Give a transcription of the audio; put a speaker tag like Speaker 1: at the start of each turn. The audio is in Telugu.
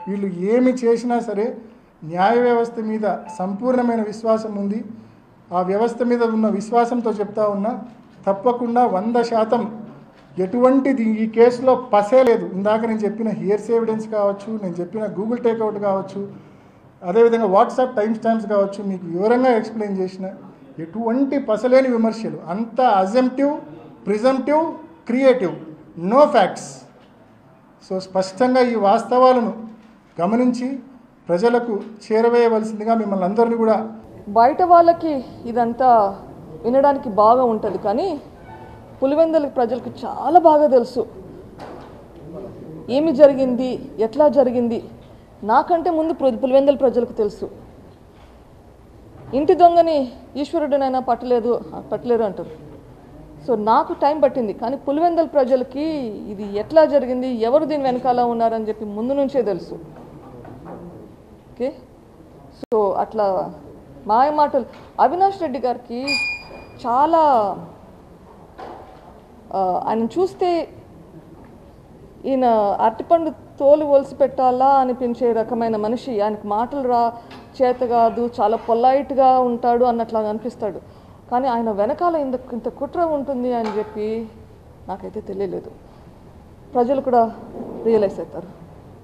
Speaker 1: వీళ్ళు ఏమి చేసినా సరే న్యాయ వ్యవస్థ మీద సంపూర్ణమైన విశ్వాసం ఉంది ఆ వ్యవస్థ మీద ఉన్న విశ్వాసంతో చెప్తా ఉన్నా తప్పకుండా వంద శాతం ఎటువంటిది ఈ కేసులో పసే లేదు ఇందాక నేను చెప్పిన హియర్స్ ఎవిడెన్స్ కావచ్చు నేను చెప్పిన గూగుల్ టేక్అవుట్ కావచ్చు అదేవిధంగా వాట్సాప్ టైం స్టాంప్స్ కావచ్చు మీకు వివరంగా ఎక్స్ప్లెయిన్ చేసిన ఎటువంటి పసలేని విమర్శలు అంత assumptive presumptive creative no facts so స్పష్టంగా ఈ వాస్తవాలను గమనించి ప్రజలకు చేరవేయవలసిందిగా మిమ్మల్ని అందరినీ కూడా
Speaker 2: బయట వాళ్ళకి ఇదంతా వినడానికి బాగా ఉంటుంది కానీ పులివెందల ప్రజలకు చాలా బాగా తెలుసు ఏమి జరిగింది ఎట్లా జరిగింది నాకంటే ముందు ప్ర- పులివెందల ప్రజలకు తెలుసు ఇంటి దొంగని ఈశ్వరుడినైనా పట్టలేదు పట్టలేరు అంటారు సో నాకు టైం పట్టింది కానీ పులివెందల ప్రజలకి ఇది ఎట్లా జరిగింది ఎవరు దీని వెనకాల ఉన్నారని చెప్పి ముందు నుంచే తెలుసు ఓకే సో అట్లా మాయ మాటలు అవినాష్ రెడ్డి గారికి చాలా ఆ, ఆయన చూస్తే ఈయన అరటిపండు తోలు ఒలిసి పెట్టాలా అనిపించే రకమైన మనిషి ఆయనకు మాటలు రా చేత కాదు చాలా పొలైట్గా ఉంటాడు అన్నట్లాగా అనిపిస్తాడు కానీ ఆయన వెనకాల ఇంత ఇంత కుట్ర ఉంటుంది అని చెప్పి నాకైతే తెలియలేదు ప్రజలు కూడా రియలైజ్ అవుతారు